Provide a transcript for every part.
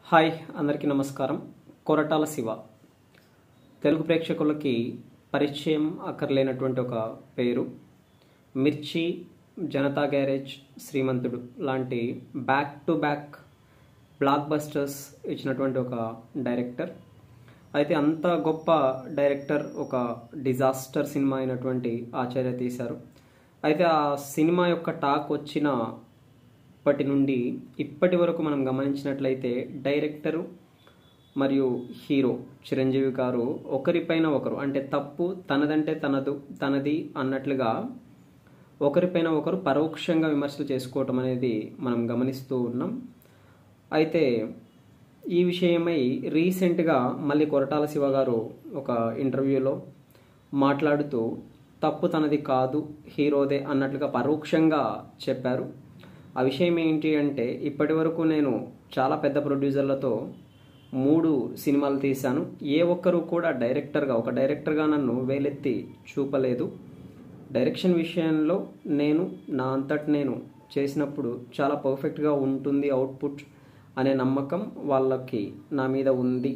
hi అందరికీ నమస్కారం కొరటాల శివ తెలుగు ప్రేక్షకులకి పరిచయం అక్కర్లేనటువంటి ఒక పేరు మిర్చి జనతా గ్యారేజ్ శ్రీమంతుడు లాంటి back to back blockbusters ఇచ్చినటువంటి ఒక డైరెక్టర్ అయితే అంత గొప్ప డైరెక్టర్ ఒక డిజాస్టర్ సినిమా అయినటువంటి ఆచార్య తీశారు అయితే ఆ సినిమా యొక్క టాక్ వచ్చిన ఇప్పటి నుండి ఇప్పటి వరకు మనం గమనించినట్లయితే డైరెక్టరు మరియు హీరో చిరంజీవి గారు ఒకరిపైన ఒకరు అంటే తప్పు తనదంటే తనదు తనది అన్నట్లుగా ఒకరిపైన ఒకరు పరోక్షంగా విమర్శలు చేసుకోవటం అనేది మనం గమనిస్తూ ఉన్నాం అయితే ఈ విషయమై రీసెంట్గా మళ్ళీ కొరటాల శివ గారు ఒక ఇంటర్వ్యూలో మాట్లాడుతూ తప్పు తనది కాదు హీరోదే అన్నట్లుగా పరోక్షంగా చెప్పారు ఆ విషయం ఏంటి అంటే ఇప్పటి వరకు నేను చాలా పెద్ద ప్రొడ్యూసర్లతో మూడు సినిమాలు తీశాను ఏ ఒక్కరు కూడా డైరెక్టర్గా ఒక డైరెక్టర్గా నన్ను వేలెత్తి చూపలేదు డైరెక్షన్ విషయంలో నేను నా అంతటి నేను చేసినప్పుడు చాలా పర్ఫెక్ట్గా ఉంటుంది అవుట్పుట్ అనే నమ్మకం వాళ్ళకి నా మీద ఉంది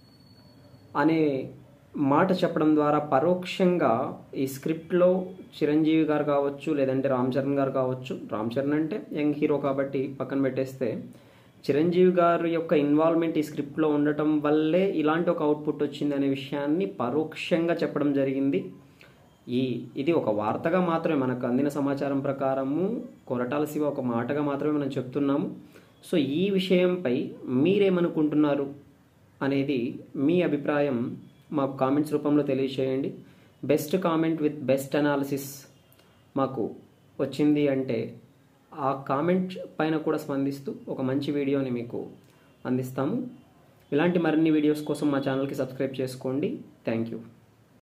అనే మాట చెప్పడం ద్వారా పరోక్షంగా ఈ స్క్రిప్ట్లో చిరంజీవి గారు కావచ్చు లేదంటే రామ్ చరణ్ గారు కావచ్చు రామ్ చరణ్ అంటే యంగ్ హీరో కాబట్టి పక్కన పెట్టేస్తే చిరంజీవి గారి యొక్క ఇన్వాల్వ్మెంట్ ఈ స్క్రిప్ట్లో ఉండటం వల్లే ఇలాంటి ఒక అవుట్పుట్ వచ్చింది అనే విషయాన్ని పరోక్షంగా చెప్పడం జరిగింది ఈ ఇది ఒక వార్తగా మాత్రమే మనకు అందిన సమాచారం ప్రకారము కొరటాల శివ ఒక మాటగా మాత్రమే మనం చెప్తున్నాము సో ఈ విషయంపై మీరేమనుకుంటున్నారు అనేది మీ అభిప్రాయం మాకు కామెంట్స్ రూపంలో తెలియచేయండి best comment with best analysis మాకు వచ్చింది అంటే ఆ కామెంట్ పైన కూడా స్పందిస్తూ ఒక మంచి వీడియోని మీకు అందిస్తాము ఇలాంటి మరిన్ని వీడియోస్ కోసం మా ఛానల్కి సబ్స్క్రైబ్ చేసుకోండి థ్యాంక్ యూ